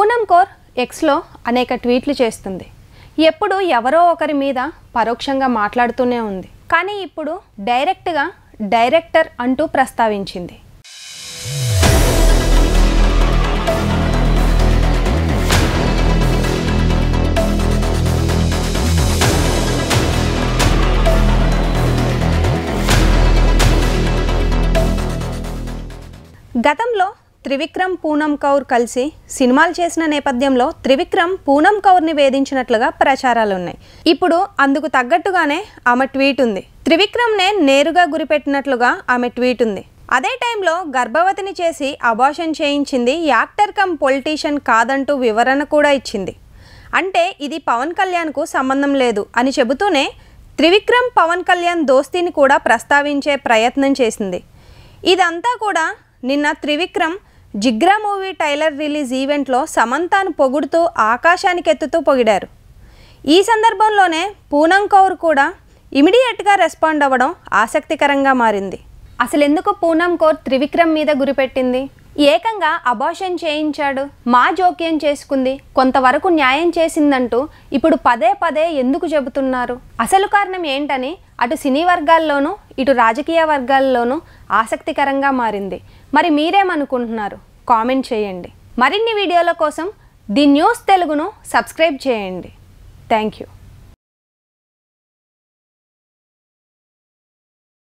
Poonam core ఎక్స్లో అనేక ట్వీట్లు చేస్తుంది ఎప్పుడు ఎవరో ఒకరి మీద పరోక్షంగా మాట్లాడుతూనే ఉంది కానీ ఇప్పుడు డైరెక్ట్గా డైరెక్టర్ అంటూ ప్రస్తావించింది గతంలో త్రివిక్రమ్ పూనం కౌర్ కలిసి సినిమాలు చేసిన నేపథ్యంలో త్రివిక్రమ్ పూనం కౌర్ని వేధించినట్లుగా ప్రచారాలు ఉన్నాయి ఇప్పుడు అందుకు తగ్గట్టుగానే ఆమె ట్వీట్ ఉంది త్రివిక్రమ్నే నేరుగా గురిపెట్టినట్లుగా ఆమె ట్వీట్ ఉంది అదే టైంలో గర్భవతిని చేసి అబార్షన్ చేయించింది యాక్టర్ కమ్ పొలిటీషియన్ కాదంటూ వివరణ కూడా ఇచ్చింది అంటే ఇది పవన్ కళ్యాణ్కు సంబంధం లేదు అని చెబుతూనే త్రివిక్రమ్ పవన్ కళ్యాణ్ దోస్తీని కూడా ప్రస్తావించే ప్రయత్నం చేసింది ఇదంతా కూడా నిన్న Trivikram Jigra movie trailer release ఈవెంట్లో సమంతాను పొగుడుతూ ఆకాశానికి ఎత్తుతూ పొగిడారు ఈ సందర్భంలోనే పూనం కౌర్ కూడా ఇమిడియట్గా రెస్పాండ్ అవ్వడం ఆసక్తికరంగా మారింది అసలు ఎందుకు పూనం కౌర్ త్రివిక్రమ్ మీద గురిపెట్టింది ఏకంగా అబార్షన్ చేయించాడు మా జోక్యం చేసుకుంది కొంతవరకు న్యాయం చేసిందంటూ ఇప్పుడు పదే పదే ఎందుకు చెబుతున్నారు అసలు కారణం ఏంటని అటు సినీ వర్గాల్లోనూ ఇటు రాజకీయ వర్గాల్లోనూ ఆసక్తికరంగా మారింది మరి మీరేమనుకుంటున్నారు కామెంట్ చేయండి మరిన్ని వీడియోల కోసం ది న్యూస్ తెలుగును సబ్స్క్రైబ్ చేయండి థ్యాంక్ యూ